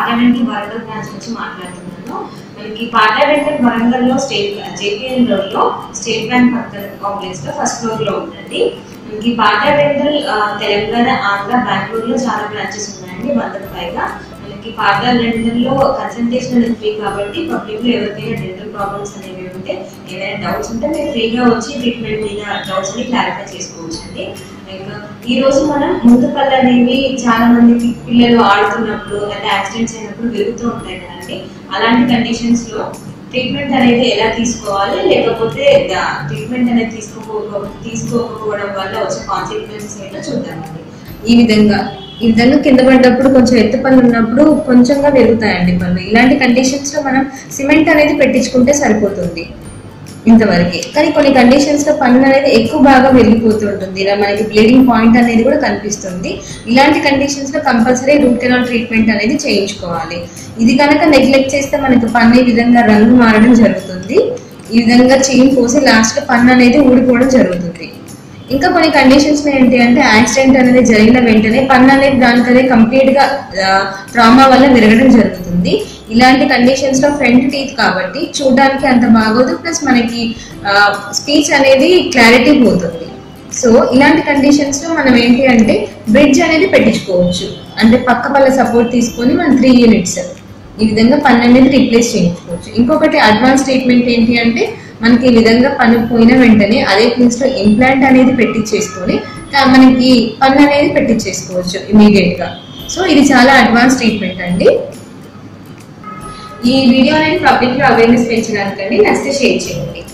parliamentary Warangal branch నుంచి మాట్లాడుతున్నాను మనకి పార్లమెంటరీ వరంగల్ లో స్టేట్ జేపీఎన్ రోడ్ లో స్టేట్ బ్యాంక్ పక్కన కాంప్లెక్స్ లో ఫస్ట్ ఫ్లోర్ లో ఉంటుంది మనకి పార్లమెంటల్ తెలంగాణ ఆంధ్ర బెంగళూరు లో చాలా బ్రాంచెస్ ఉన్నాయండి వందకు పైగా మనకి పార్లమెంటల్ లో కన్సల్టేషన్ అనేది ఫ్రీ కాబట్టి పబ్లిక్ లో ఎవరికైనా డెంటల్ ప్రాబ్లమ్స్ అనేవి ఉంటే ఏదైనా డౌట్స్ ఉంటే మీరు ఫ్రీగా వచ్చి ట్రీట్మెంట్ మీద డౌట్స్ అని క్లారిఫై చేసుకోవచ్చు అండి ఇంకా ఈ రోజు మనం ముందు పళ్ళు అనేవి చాలా మందికి పిల్లలు ఆడుతున్నప్పుడు లేదా యాక్సిడెంట్స్ అయినప్పుడు విరుగుతూ ఉంటాయి కదండి అలాంటి కండిషన్స్ లో ట్రీట్మెంట్ అనేది ఎలా తీసుకోవాలి లేకపోతే ట్రీట్మెంట్ అనేది తీసుకోకపో తీసుకోకపోవడం వల్ల వచ్చే కాన్సిక్వెన్సెస్ ఏంటో చూద్దామండి ఈ విధంగా ఈ విధంగా కింద పడ్డప్పుడు కొంచెం ఎత్తు పళ్ళు ఉన్నప్పుడు కొంచెంగా పెరుగుతాయండి పళ్ళు ఇలాంటి కండిషన్స్ లో మనం సిమెంట్ అనేది పెట్టించుకుంటే సరిపోతుంది ఇంతవరకే కానీ కొన్ని కండిషన్స్ లో పన్ను అనేది ఎక్కువ బాగా వెళ్ళిపోతుంటుంది ఇలా మనకి బ్లీడింగ్ పాయింట్ అనేది కూడా కనిపిస్తుంది ఇలాంటి కండిషన్స్ లో కంపల్సరీ రూట్ కెనాల్ ట్రీట్మెంట్ అనేది చేయించుకోవాలి ఇది కనుక నెగ్లెక్ట్ చేస్తే మనకి పన్ను ఈ విధంగా రంగు మారడం జరుగుతుంది ఈ విధంగా చైన్ పోసి లాస్ట్ లో పన్ను అనేది ఊడిపోవడం జరుగుతుంది ఇంకా కొన్ని కండిషన్స్ ఏంటి అంటే యాక్సిడెంట్ అనేది జరిగిన వెంటనే పన్ను అనేది దానికదే కంప్లీట్ గా ట్రామా వల్ల విరగడం జరుగుతుంది ఇలాంటి కండిషన్స్ లో ఫ్రంట్ టీత్ కాబట్టి చూడడానికి అంత బాగోదు ప్లస్ మనకి స్పీచ్ అనేది క్లారిటీ పోతుంది సో ఇలాంటి కండిషన్స్ లో మనం ఏంటి అంటే బ్రిడ్జ్ అనేది పెట్టించుకోవచ్చు అంటే పక్క పళ్ళ సపోర్ట్ తీసుకొని మనం త్రీ యూనిట్స్ ఈ విధంగా పన్ను అనేది రీప్లేస్ చేయించుకోవచ్చు ఇంకొకటి అడ్వాన్స్ ట్రీట్మెంట్ ఏంటి అంటే మనకి ఈ విధంగా పన్ను పోయిన వెంటనే అదే ప్లేస్ లో ఇంప్లాంట్ అనేది పెట్టించేసుకొని కా- మనకి పన్ను అనేది పెట్టించేసుకోవచ్చు ఇమీడియట్ గా సో ఇది చాలా అడ్వాన్స్ ట్రీట్మెంట్ అండి ఈ వీడియో అనేది పబ్లిక్ లో అవేర్నెస్ పెంచడానికండి నచ్చితే షేర్ చేయండి